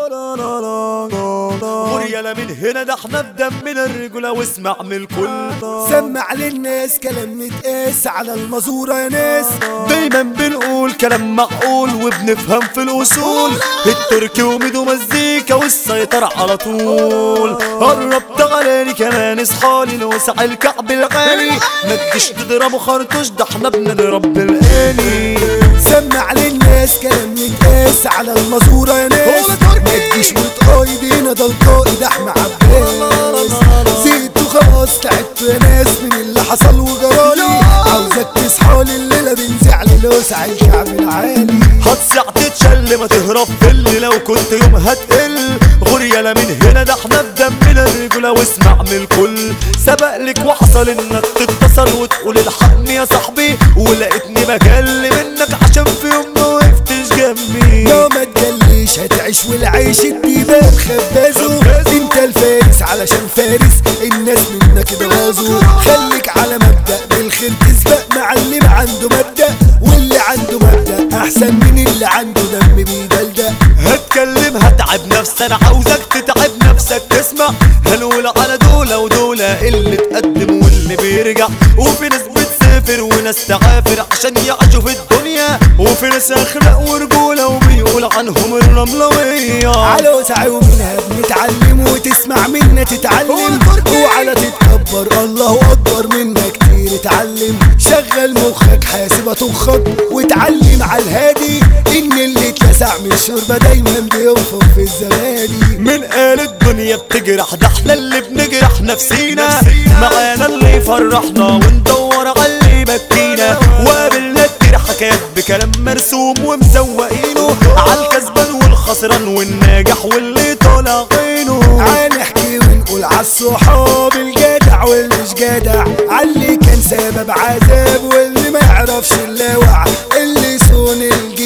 غريالة من هنا ده احنا بدمنا الرجولة واسمع من الكل سمع للناس كلام متقاس على المزورة يا ناس دايما بنقول كلام معقول وبنفهم في الاصول التركي وميدو مزيكا والسيطرة على طول قرب تعالى كمان اصحالي لوسع الكعب العالي ما تجيش تضربوا خرطوش ده احنا بنضرب بالآلي سمع للناس كلام متقاس على المزورة يا ناس ما تجيش وتقايد هنا ده القائد احمد عباس زيت وخلاص تعبت يا ناس من اللي حصل وجرالي عاوزك تصحالي الليلة بنزعل لوسع الكعب العالي هتسع تتشل ما تهرب اللي لو كنت يوم هتقل غريالة من هنا ده احنا بدمنا الرجولة واسمع من الكل سبق لك وحصل انك تتصل وتقول الحقني يا صاحبي ولقيتني بكلم منك عشان في يوم ما وقفتش جنبي لا ما تجليش هتعيش والعيش الديبان خبازه انت الفارس علشان فارس الناس منك اتغاظوا خليك على مبدأ بالخير تسبق مع اللي ما عنده مبدأ واللي عنده مبدأ احسن من اللي عنده دم بيدلدق هتكلم هتعب نفسك انا عاوزك تتعب نفسك تسمع هنقول على دولة ودولة اللي تقدم واللي بيرجع وفي ناس بتسافر وناس تعافر عشان يعيشوا في الدنيا وفي ناس اخلاق ورجولة وبيقول عنهم الرملوية على وسع ومنها بنتعلم وتسمع منا تتعلم وعلى تتكبر الله اكبر منا كتير اتعلم شغل مخك حاسب تخك وتعلم على الهادي ان اللي اتلسع من الشوربه دايما بينفخ في الزبادي من قال الدنيا بتجرح ده احنا اللي بنجرح نفسينا معانا اللي يفرحنا وندور على اللي يبكينا وقابلنا كتير حكايات بكلام مرسوم ومزوقينه على الكسبان والخسران والناجح واللي طالع عينه هنحكي ونقول عالصحاب الجدع والمش جدع عاللي كان سبب عذاب واللي ما يعرفش اللاوع اللي يصون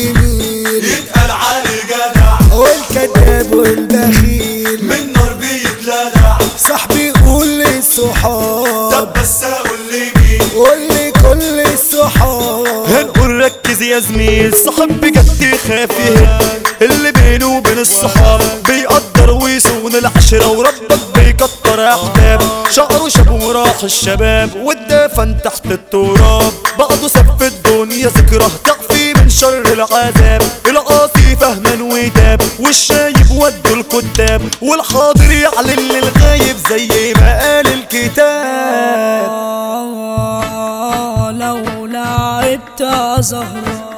الجميل يتقال علي جدع والكذاب والبخيل من نار بيتلدع صاحبي قول للصحاب بس اقول لي مين قول لي كل الصحاب هنقول ركز يا زميل صاحب بجد يخاف يهد اللي بينه وبين الصحاب بيقدر ويصون العشرة وربك بيكتر احباب شعره شاب وراح الشباب والدفن تحت التراب بعضه ساب في الدنيا ذكرى تعفي من شر العذاب القاسي فهما وتاب والشايب ودوا الكتاب والحاضر يعلن للغايب زي ما قال الكتاب آه، لو لعبت زهرة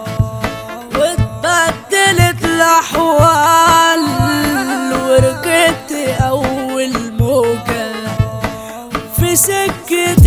واتبدلت الأحوال وركبت أول موجة في سكة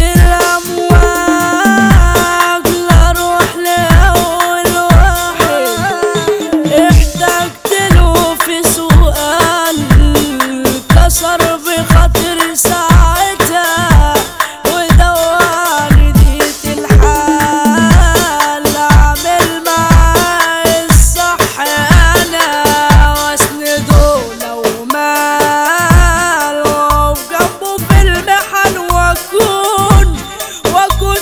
الأمواج لا أروح لأول واحد احتجت له في سؤال كسر بخاطري ساعتها ودواني ديت الحال اعمل معاه الصح انا واسنده لو مال واقف جنبه في المحن واكون واكون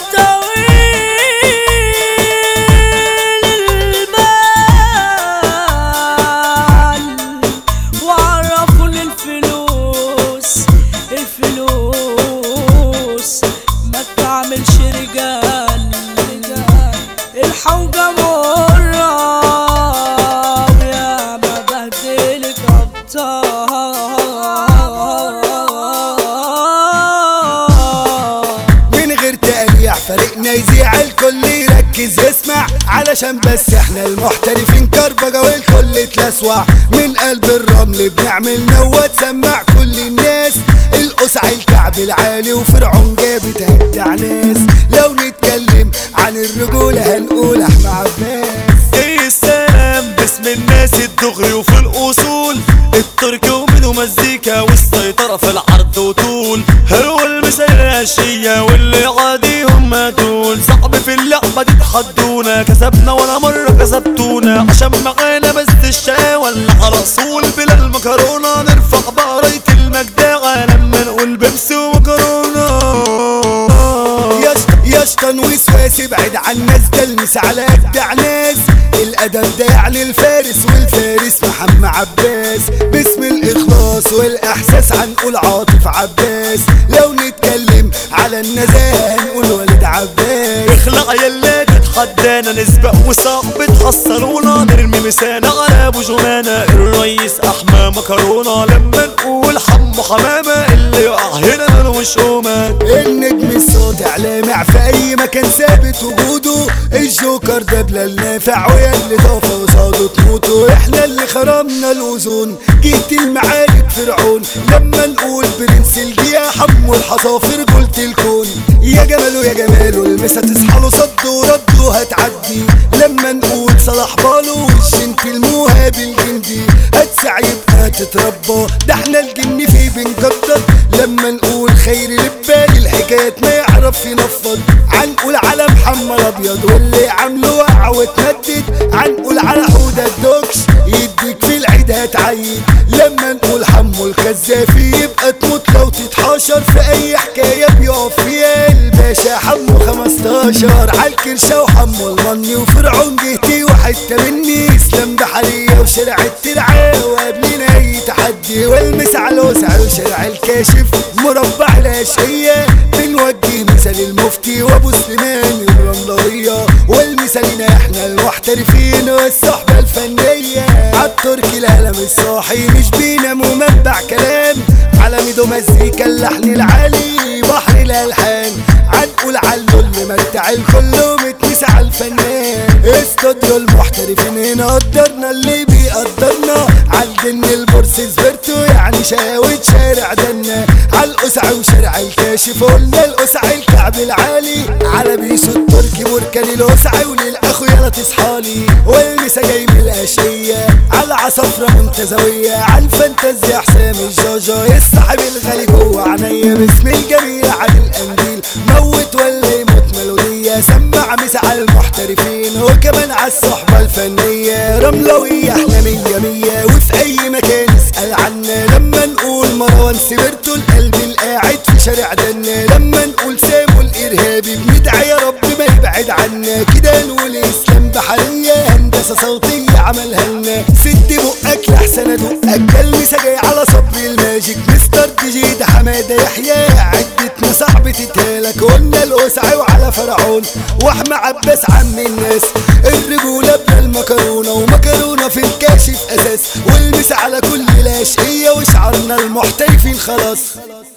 طويل المال وعرفوا الفلوس الفلوس ما تعملش رجال الحوجة مرة ويا ما بهدلك أبطال من غير تقليع فريقنا يذيع الكل يركز يسمع علشان بس احنا المحترفين كربجة والكل اتلسوع من قلب الرمل بنعمل نوة تسمع كل الناس القصع الكعب العالي وفرعون جابت هدع ناس لو نتكلم عن الرجولة هنقول احمد عباس ايه السلام باسم الناس الدغري وفي الاصول التركي ومنه مزيكا والسيطرة في العرض وطول هرو المثال الاشية واللي عاديهم ما دول صعب في اللعبة دي تحدونا كسبنا ولا مرة كسبتونا عشان معانا بس الشقاوة اللي على اصول بلا المكرونة نرفع بقرية المجدعة لما نقول بيبسي ومكرونة يشط يشطن وسواس ابعد عن الناس ده المس على ابدع ناس الادب ده يعني الفارس والفارس محل عم عباس باسم الاخلاص والاحساس هنقول عاطف عباس لو نتكلم على النزاهه هنقول ولد عباس اخلع يلا تتحدانا نسبق وصعب تحصرونا نرمي مسانا على ابو جمانة الرئيس احمى مكرونة لما نقول حمو حمامة اللي يقع هنا ملوش قومة النجم الساطع لامع في اي مكان ثابت وجوده الجوكر ده بلال نافع ويا اللي طاف قصاده تموتوا احنا اللي خرمنا الاوزون جيت المعارك فرعون لما نقول برنس الجيا حمو الحصافر قلت الكون يا جماله يا جماله المسا تصحى له صد ورد هتعدي لما نقول صلاح بالو والشنت الموهب الجندي هتسع يبقى تتربى ده احنا الجن فيه بنجدد لما نقول خير لبالي الحكايات ما يعرف ينفض عنقول على محمد ابيض واللي عامله وقع وتمدد عنقول على حوده الدوكس يديك في العيد هتعيد لما نقول حمو الخزافي يبقى تموت لو تتحاشر في اي حكايه بيقف فيها الباشا حمو 15 عالكرشه وحمو المني وفرعون جهتي وحته مني اسلام بحريه وشارع الترعه وقبلنا اي تحدي والمس على الوسع وشارع الكاشف مربع الاشقيه بنوجه مثل المفتي وابو سليمان الرملويه والمثالين احنا المحترفين والصحبه الفنيه عالتركي القلم الصاحي مش بينام ومنبع كلام على ميدو مزيكا اللحن العالي بحر الالحان عنقول علو اللي متع الكل متمس على الفنان استوديو المحترفين هنا قدرنا اللي بيقدرنا عالجن البورس سبرتو يعني شاوت شارع دنا عالقسع وشارع الكاشف قلنا القسع الكعب العالي على بيسو التركي بركان القسع وللاخو يلا تصحالي والمسا جاي من الاشقية على عصفرة منتزوية عالفانتازيا حسام الجاجا الصاحب الغالي جوه عينيا باسم الجميل عادل القنديل موت ولا يموت ميلودية سمع مسا على المحترفين وكمان على الصحبة الفنية رملوية احنا مية مية وفي اي مكان اسأل عنا لما نقول مروان سبرتو القلب القاعد في شارع دنا لما نقول سامو الارهابي بندعي يا رب ما يبعد عنا كده نقول اسلام بحرية هندسة صوتية عملها لنا سد بقك لحسن ادقك كلمسة جاي على صبي الماجيك مستر جديد حمادة يحيى عدتنا صعب تتهالك قلنا الوسع وعلى فرعون واحمى عباس عم الناس الرجولة بلا المكرونة ومكرونة في الكاشف اساس والمس على كل الاشقية وشعرنا المحترفين خلاص